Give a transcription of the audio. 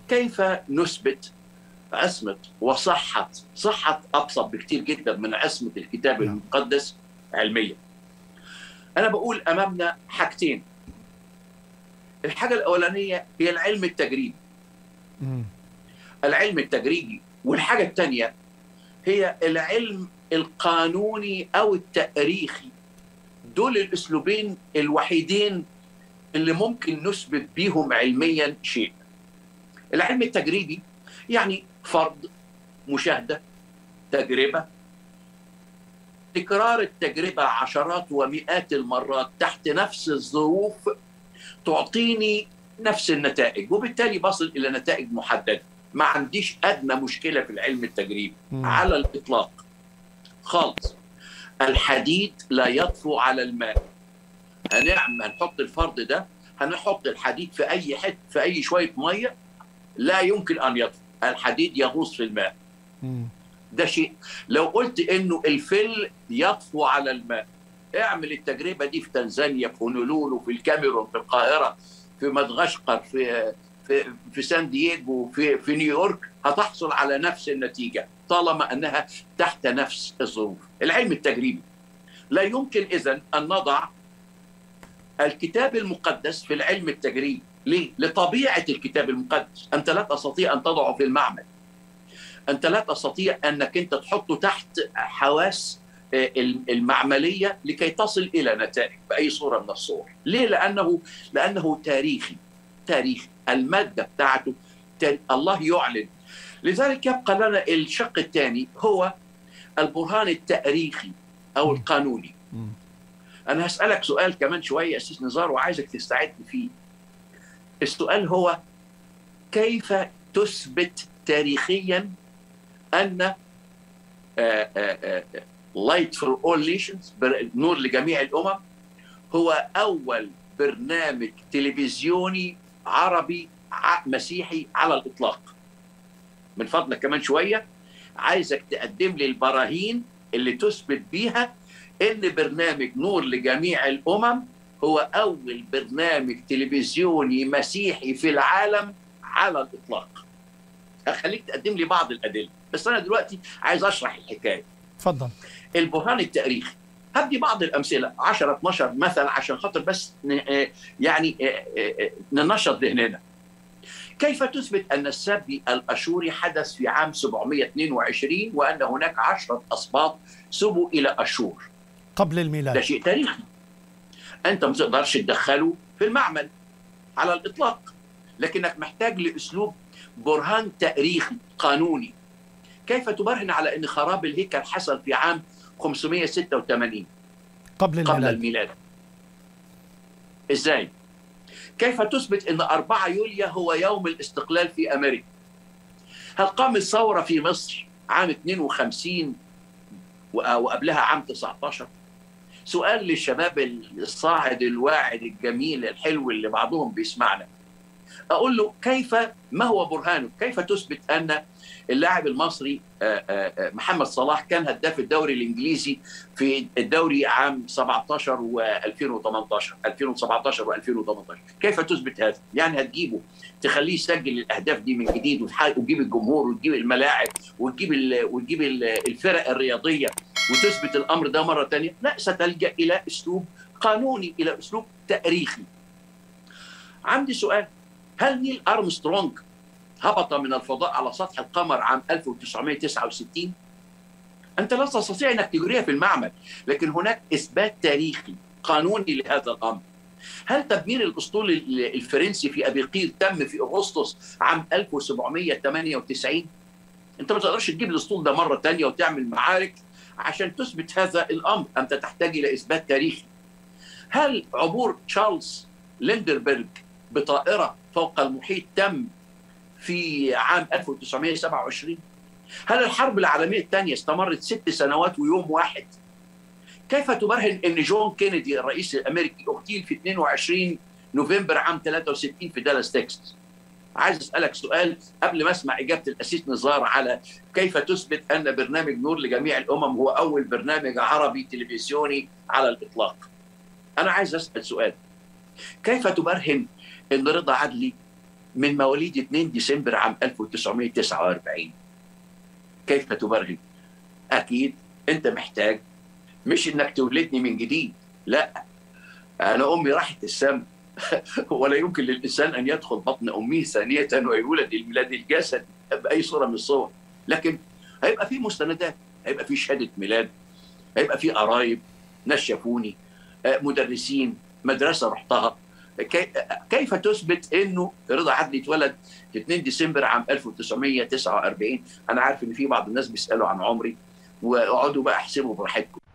كيف نثبت عصمة وصحة صحة أبسط بكتير جدا من عصمة الكتاب نعم. المقدس علميا أنا بقول أمامنا حاجتين الحاجة الأولانية هي العلم التجريبي مم. العلم التجريبي والحاجة الثانية هي العلم القانوني أو التاريخي دول الأسلوبين الوحيدين اللي ممكن نثبت بيهم علميا شيء العلم التجريبي يعني فرض مشاهدة تجربة تكرار التجربة عشرات ومئات المرات تحت نفس الظروف تعطيني نفس النتائج وبالتالي بصل إلى نتائج محددة ما عنديش أدنى مشكلة في العلم التجريبي مم. على الإطلاق خالص الحديد لا يطفو على الماء هنعمل هنحط الفرض ده هنحط الحديد في أي حته في أي شوية مية لا يمكن أن يطفو الحديد يغوص في الماء مم. ده شيء لو قلت انه الفل يطفو على الماء اعمل التجربه دي في تنزانيا في هونولولو في الكاميرون في القاهره في مدغشقر في في في سان دييغو في في نيويورك هتحصل على نفس النتيجه طالما انها تحت نفس الظروف العلم التجريبي لا يمكن اذا ان نضع الكتاب المقدس في العلم التجريبي ليه؟ لطبيعه الكتاب المقدس انت لا تستطيع ان تضعه في المعمل انت لا تستطيع انك انت تحطه تحت حواس آه، المعمليه لكي تصل الى نتائج باي صوره من الصور ليه لانه لانه تاريخي تاريخي الماده بتاعته تار- الله يعلن لذلك يبقى لنا الشق الثاني هو البرهان التاريخي او م. القانوني مم. انا هسالك سؤال كمان شويه يا اسيس نزار وعايزك تستعد فيه السؤال هو كيف تثبت تاريخيا ان لايت فور اول نيشنز نور لجميع الامم هو اول برنامج تلفزيوني عربي ع- مسيحي على الاطلاق من فضلك كمان شويه عايزك تقدم لي البراهين اللي تثبت بيها ان برنامج نور لجميع الامم هو اول برنامج تلفزيوني مسيحي في العالم على الاطلاق هخليك تقدم لي بعض الادله بس انا دلوقتي عايز اشرح الحكايه اتفضل البرهان التاريخي هدي بعض الامثله 10 12 مثل عشان خاطر بس ن- آه، يعني آه، آه، آه، ننشط ذهننا كيف تثبت ان السبي الاشوري حدث في عام 722 وان هناك عشرة اسباط سبوا الى اشور قبل ده الميلاد شيء تاريخي انت ما تقدرش تدخله في المعمل على الاطلاق لكنك محتاج لاسلوب برهان تاريخي قانوني كيف تبرهن على ان خراب الهيكل حصل في عام 586 قبل قبل الميلاد الميلاد ازاي كيف تثبت ان 4 يوليو هو يوم الاستقلال في امريكا هل قامت ثوره في مصر عام 52 و- وقبلها عام 19 سؤال للشباب الصاعد الواعد الجميل الحلو اللي بعضهم بيسمعنا اقول له كيف ما هو برهانه كيف تثبت ان اللاعب المصري آه، آه، آه، محمد صلاح كان هداف الدوري الانجليزي في الدوري عام 17 و2018 2017 و2018 كيف تثبت هذا يعني هتجيبه تخليه يسجل الاهداف دي من جديد وتح- وتجيب الجمهور وتجيب الملاعب وتجيب ال- وتجيب ال- الفرق الرياضيه وتثبت الامر ده مره ثانيه لا ستلجا الى اسلوب قانوني الى اسلوب تاريخي عندي سؤال هل نيل ارمسترونج هبط من الفضاء على سطح القمر عام 1969 انت لا تستطيع انك تجريها في المعمل لكن هناك اثبات تاريخي قانوني لهذا الامر هل تدمير الاسطول ال- الفرنسي في ابي قير تم في اغسطس عام 1798 انت ما تقدرش تجيب الاسطول ده مره تانية وتعمل معارك عشان تثبت هذا الامر انت تحتاج الى اثبات تاريخي هل عبور تشارلز ليندربرج بطائره فوق المحيط تم في عام 1927 هل الحرب العالميه الثانيه استمرت ست سنوات ويوم واحد كيف تبرهن ان جون كينيدي الرئيس الامريكي اغتيل في 22 نوفمبر عام 63 في دالاس تكساس عايز اسالك سؤال قبل ما اسمع اجابه الاسيس نزار على كيف تثبت ان برنامج نور لجميع الامم هو اول برنامج عربي تلفزيوني على الاطلاق انا عايز اسال سؤال كيف تبرهن ان رضا عدلي من مواليد 2 ديسمبر عام 1949 كيف تبرهن؟ اكيد انت محتاج مش انك تولدني من جديد لا انا امي راحت السما ولا يمكن للانسان ان يدخل بطن امه ثانيه ويولد الميلاد الجسد باي صوره من الصور لكن هيبقى في مستندات هيبقى في شهاده ميلاد هيبقى في قرايب ناس شافوني مدرسين مدرسه رحتها كيف تثبت انه رضا عدلي اتولد في 2 ديسمبر عام 1949 انا عارف ان في بعض الناس بيسالوا عن عمري واقعدوا بقى احسبوا براحتكم